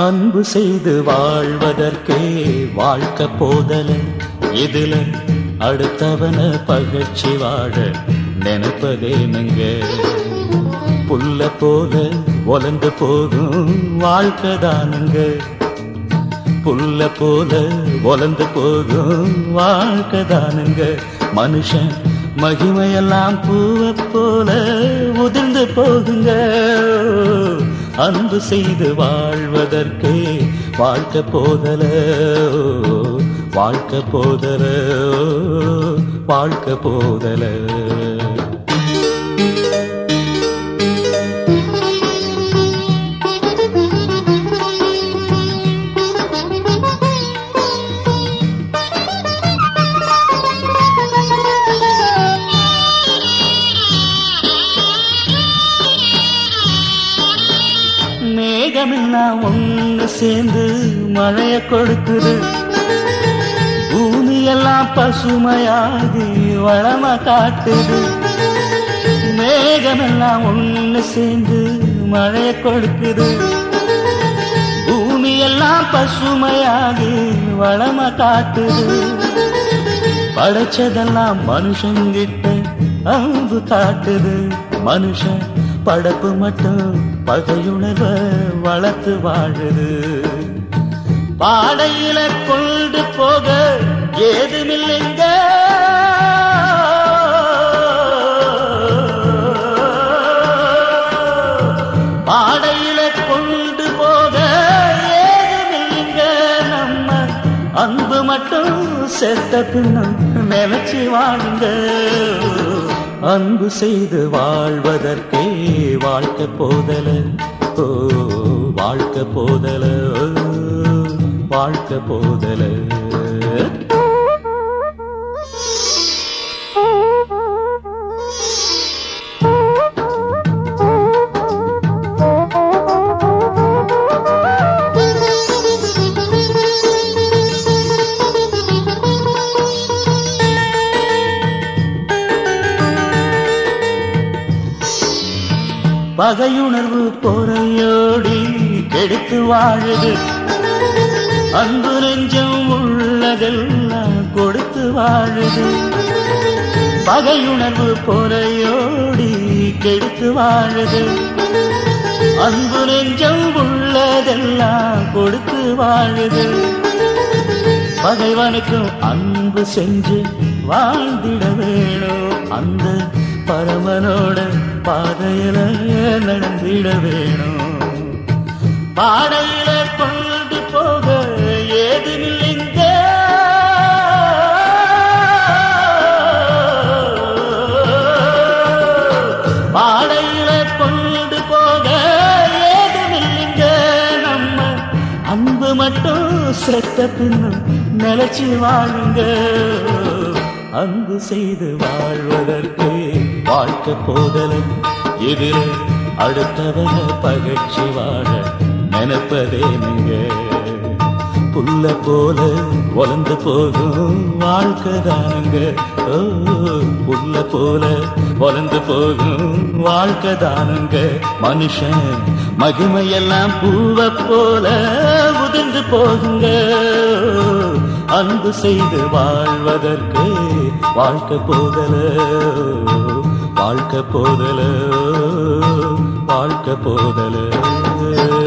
அன்பு செய்து வாழ்வதற்கே வாழ்க்கை போதல இதுல அடுத்தவன பகச்சி வாழ நினைப்பதேனுங்க புல்ல போல ஒலந்து போகும் வாழ்க்கை தானுங்க புல்ல போல ஒலந்து போகும் வாழ்க்கை தானுங்க மனுஷன் மகிமையெல்லாம் பூவை போல உதிர்ந்து போகுங்க அன்பு செய்து வாழ்வதற்கே வாழ்க்கை போதல வாழ்க்கை போதல வாழ்க்கை போதல மேகமெல்லாம் ஒண்ணு சேர்ந்து மழைய கொடுக்குது பூமியெல்லாம் பசுமையாகி வளம காட்டுது மேகமெல்லாம் ஒண்ணு சேர்ந்து மழைய கொடுக்குது பூமியெல்லாம் பசுமையாகி வளம காட்டுது படைச்சதெல்லாம் மனுஷங்கிட்ட அன்பு காட்டுது மனுஷன் படப்பு மட்டும் பகையுணர்வ வளர்த்து வாழுது பாடையில கொண்டு போக ஏதுமில்லைங்க பாடையில கொண்டு போக ஏதுமில்லைங்க நம்ம அன்பு மட்டும் செத்த பின்னும் நினைச்சு வாழுங்க அன்பு செய்து வாழ்வதற்கே வாழ்க்கை போதல ஓ வாழ்க்கை போதல ஓ, வாழ்க்கை போதல பகையுணர்வு பொறையோடி கெடுத்து வாழுது அன்பு நெஞ்சம் உள்ளதெல்லாம் கொடுத்து வாழுது பகையுணர்வு பொறையோடி கெடுத்து வாழுது அன்பு நெஞ்சம் உள்ளதெல்லாம் கொடுத்து வாழுது பகைவனுக்கும் அன்பு செஞ்சு வாழ்ந்திட வேணும் அந்த பரமனோட பாதையில நடந்திட வேணும் பாடையில கொண்டு போக ஏதுமில்லைங்க பாடையில கொண்டு போக ஏதுமில்லைங்க நம்ம அன்பு மட்டும் செத்த பின்னும் நிலைச்சு வாழுங்க அன்பு செய்து வாழ்வதற்கு வாழ்க்கை போதலும் எதிர அடுத்தவன பகழ்ச்சி வாழ நினைப்பதே நீங்க புல்ல போல ஒலந்து போகும் வாழ்க்கை தானுங்க ஓ, புல்ல போல ஒலந்து போகும் வாழ்க்கை தானுங்க மனுஷன் மகிமையெல்லாம் பூவை போல உதிர்ந்து போகுங்க அன்பு செய்து வாழ்வதற்கு வாழ்க்கை போதல வாழ்க்கை போதல வாழ்க்கை போதல